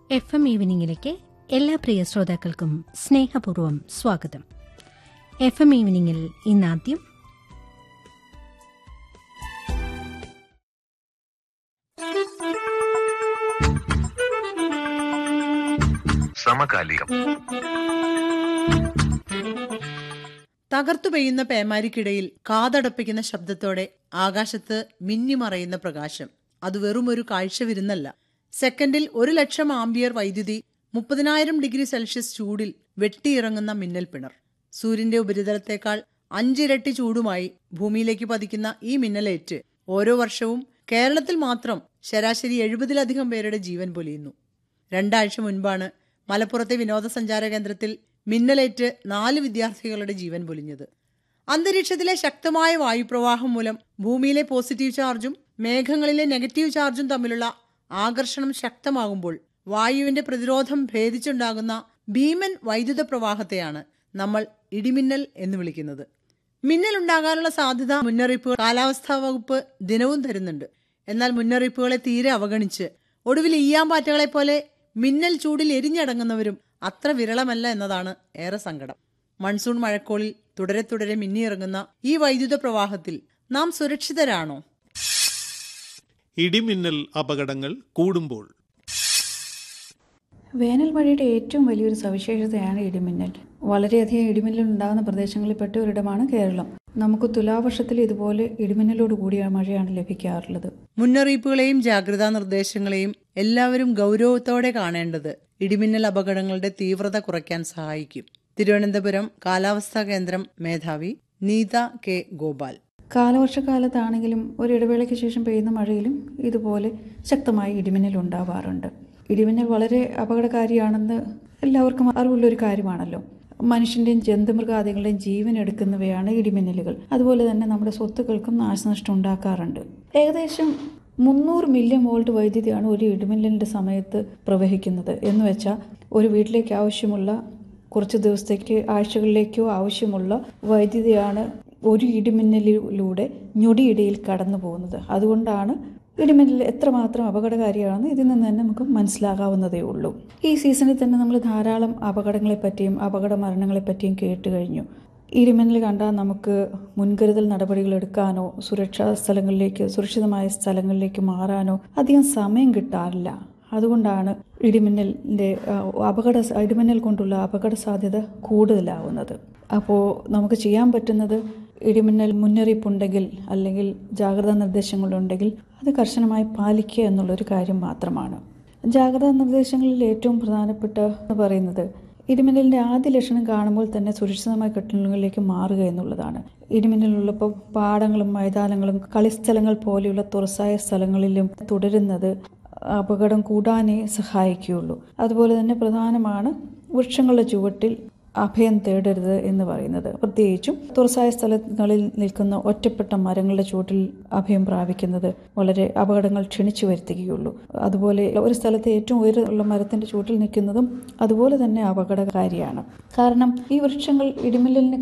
F M ഈവനിങ്ങിലേക്ക് എല്ലാ പ്രിയ ശ്രോതാക്കൾക്കും സ്നേഹപൂർവ്വം സ്വാഗതം എഫ് എം ഈവനിങ്ങിൽ ഇന്നാദ്യം സമകാലികം തകർത്തു പെയ്യുന്ന പേമാരിക്കിടയിൽ കാതടപ്പിക്കുന്ന ശബ്ദത്തോടെ ആകാശത്ത് മിന്നിമറയുന്ന പ്രകാശം അത് വെറുമൊരു കാഴ്ച വിരുന്നല്ല സെക്കൻഡിൽ ഒരു ലക്ഷം ആംബിയർ വൈദ്യുതി മുപ്പതിനായിരം ഡിഗ്രി സെൽഷ്യസ് ചൂടിൽ വെട്ടിയിറങ്ങുന്ന മിന്നൽ പിണർ സൂര്യന്റെ ഉപരിതലത്തേക്കാൾ അഞ്ചിരട്ടി ചൂടുമായി ഭൂമിയിലേക്ക് പതിക്കുന്ന ഈ മിന്നലേറ്റ് ഓരോ വർഷവും കേരളത്തിൽ മാത്രം ശരാശരി എഴുപതിലധികം പേരുടെ ജീവൻ പൊലിയുന്നു രണ്ടാഴ്ച മുൻപാണ് മലപ്പുറത്തെ വിനോദസഞ്ചാര കേന്ദ്രത്തിൽ മിന്നലേറ്റ് നാല് വിദ്യാർത്ഥികളുടെ ജീവൻ പൊലിഞ്ഞത് അന്തരീക്ഷത്തിലെ ശക്തമായ വായുപ്രവാഹം മൂലം ഭൂമിയിലെ പോസിറ്റീവ് ചാർജും മേഘങ്ങളിലെ നെഗറ്റീവ് ചാർജും തമ്മിലുള്ള ആകർഷണം ശക്തമാകുമ്പോൾ വായുവിന്റെ പ്രതിരോധം ഭേദിച്ചുണ്ടാകുന്ന ഭീമൻ വൈദ്യുത പ്രവാഹത്തെയാണ് നമ്മൾ ഇടിമിന്നൽ എന്ന് വിളിക്കുന്നത് മിന്നൽ ഉണ്ടാകാനുള്ള സാധ്യത മുന്നറിയിപ്പ് കാലാവസ്ഥാ വകുപ്പ് ദിനവും തരുന്നുണ്ട് എന്നാൽ മുന്നറിയിപ്പുകളെ തീരെ അവഗണിച്ച് ഒടുവിൽ ഈയാമ്പാറ്റകളെ പോലെ മിന്നൽ ചൂടിൽ എരിഞ്ഞടങ്ങുന്നവരും അത്ര വിരളമല്ല എന്നതാണ് ഏറെ സങ്കടം മൺസൂൺ മഴക്കോളിൽ തുടരെ തുടരെ മിന്നിയിറങ്ങുന്ന ഈ വൈദ്യുത പ്രവാഹത്തിൽ നാം സുരക്ഷിതരാണോ ഇടിമിന്നൽ അപകടങ്ങൾ കൂടുമ്പോൾ വേനൽ മഴയുടെ ഏറ്റവും വലിയൊരു സവിശേഷതയാണ് ഇടിമിന്നൽ വളരെയധികം ഇടിമിന്നൽ ഉണ്ടാകുന്ന പ്രദേശങ്ങളിൽപ്പെട്ട ഒരിടമാണ് കേരളം നമുക്ക് തുലാവർഷത്തിൽ ഇതുപോലെ ഇടിമിന്നലോട് കൂടിയ മഴയാണ് ലഭിക്കാറുള്ളത് മുന്നറിയിപ്പുകളെയും ജാഗ്രതാ നിർദ്ദേശങ്ങളെയും എല്ലാവരും ഗൗരവത്തോടെ കാണേണ്ടത് ഇടിമിന്നൽ അപകടങ്ങളുടെ തീവ്രത കുറയ്ക്കാൻ സഹായിക്കും തിരുവനന്തപുരം കാലാവസ്ഥാ കേന്ദ്രം മേധാവി നീത കെ ഗോപാൽ കാലവർഷക്കാലത്താണെങ്കിലും ഒരു ഇടവേളയ്ക്ക് ശേഷം പെയ്യുന്ന മഴയിലും ഇതുപോലെ ശക്തമായ ഇടിമിന്നൽ ഉണ്ടാവാറുണ്ട് ഇടിമിന്നൽ വളരെ അപകടകാരിയാണെന്ന് എല്ലാവർക്കും അറിവുള്ള ഒരു കാര്യമാണല്ലോ മനുഷ്യന്റെയും ജന്തുമൃഗാദികളുടെയും ജീവൻ എടുക്കുന്നവയാണ് ഇടിമിന്നലുകൾ അതുപോലെ തന്നെ നമ്മുടെ സ്വത്തുക്കൾക്കും നാശനഷ്ടം ഉണ്ടാക്കാറുണ്ട് ഏകദേശം മുന്നൂറ് മില്യൺ വോൾട്ട് വൈദ്യുതിയാണ് ഒരു ഇടിമിന്നലിന്റെ സമയത്ത് പ്രവഹിക്കുന്നത് എന്ന് വെച്ചാൽ ഒരു വീട്ടിലേക്ക് ആവശ്യമുള്ള കുറച്ച് ദിവസത്തേക്ക് ആഴ്ചകളിലേക്കോ ആവശ്യമുള്ള വൈദ്യുതിയാണ് ഒരു ഇടിമിന്നലിലൂടെ ഞൊടിയിടയിൽ കടന്നു പോകുന്നത് അതുകൊണ്ടാണ് ഇടിമിന്നൽ എത്രമാത്രം അപകടകാരിയാണെന്ന് ഇതിൽ നിന്ന് തന്നെ നമുക്ക് മനസ്സിലാകാവുന്നതേ ഉള്ളൂ ഈ സീസണിൽ തന്നെ നമ്മൾ ധാരാളം അപകടങ്ങളെപ്പറ്റിയും അപകട മരണങ്ങളെപ്പറ്റിയും കേട്ട് കഴിഞ്ഞു ഇടിമിന്നൽ കണ്ടാൽ നമുക്ക് മുൻകരുതൽ നടപടികൾ എടുക്കാനോ സുരക്ഷാ സ്ഥലങ്ങളിലേക്ക് സുരക്ഷിതമായ സ്ഥലങ്ങളിലേക്ക് മാറാനോ അധികം സമയം കിട്ടാറില്ല അതുകൊണ്ടാണ് ഇടിമിന്നലിൻ്റെ അപകട ഇടിമിന്നൽ കൊണ്ടുള്ള അപകട സാധ്യത കൂടുതലാവുന്നത് അപ്പോൾ നമുക്ക് ചെയ്യാൻ പറ്റുന്നത് ഇടിമിന്നൽ മുന്നറിയിപ്പുണ്ടെങ്കിൽ അല്ലെങ്കിൽ ജാഗ്രതാ നിർദ്ദേശങ്ങളുണ്ടെങ്കിൽ അത് കർശനമായി പാലിക്കുക എന്നുള്ളൊരു കാര്യം മാത്രമാണ് ജാഗ്രതാ നിർദ്ദേശങ്ങളിൽ ഏറ്റവും പ്രധാനപ്പെട്ട എന്ന് പറയുന്നത് ഇടിമിന്നലിന്റെ ആദ്യ ലക്ഷണം കാണുമ്പോൾ തന്നെ സുരക്ഷിതമായ കെട്ടിടങ്ങളിലേക്ക് മാറുക എന്നുള്ളതാണ് ഇടിമിന്നലുള്ളപ്പോൾ പാടങ്ങളും മൈതാനങ്ങളും കളിസ്ഥലങ്ങൾ പോലെയുള്ള തുറസായ സ്ഥലങ്ങളിലും തുടരുന്നത് അപകടം കൂടാനേ സഹായിക്കുകയുള്ളൂ അതുപോലെ തന്നെ പ്രധാനമാണ് വൃക്ഷങ്ങളുടെ ചുവട്ടിൽ അഭയം തേടരുത് എന്ന് പറയുന്നത് പ്രത്യേകിച്ചും തുറസായ സ്ഥലങ്ങളിൽ നിൽക്കുന്ന ഒറ്റപ്പെട്ട മരങ്ങളുടെ ചുവട്ടിൽ അഭയം പ്രാപിക്കുന്നത് വളരെ അപകടങ്ങൾ ക്ഷണിച്ചു വരുത്തുകയുള്ളൂ അതുപോലെ ഒരു സ്ഥലത്ത് ഏറ്റവും ഉയരമുള്ള മരത്തിന്റെ ചുവട്ടിൽ നിൽക്കുന്നതും അതുപോലെ തന്നെ അപകടകാരിയാണ് കാരണം ഈ വൃക്ഷങ്ങൾ ഇടിമിന്നലിന്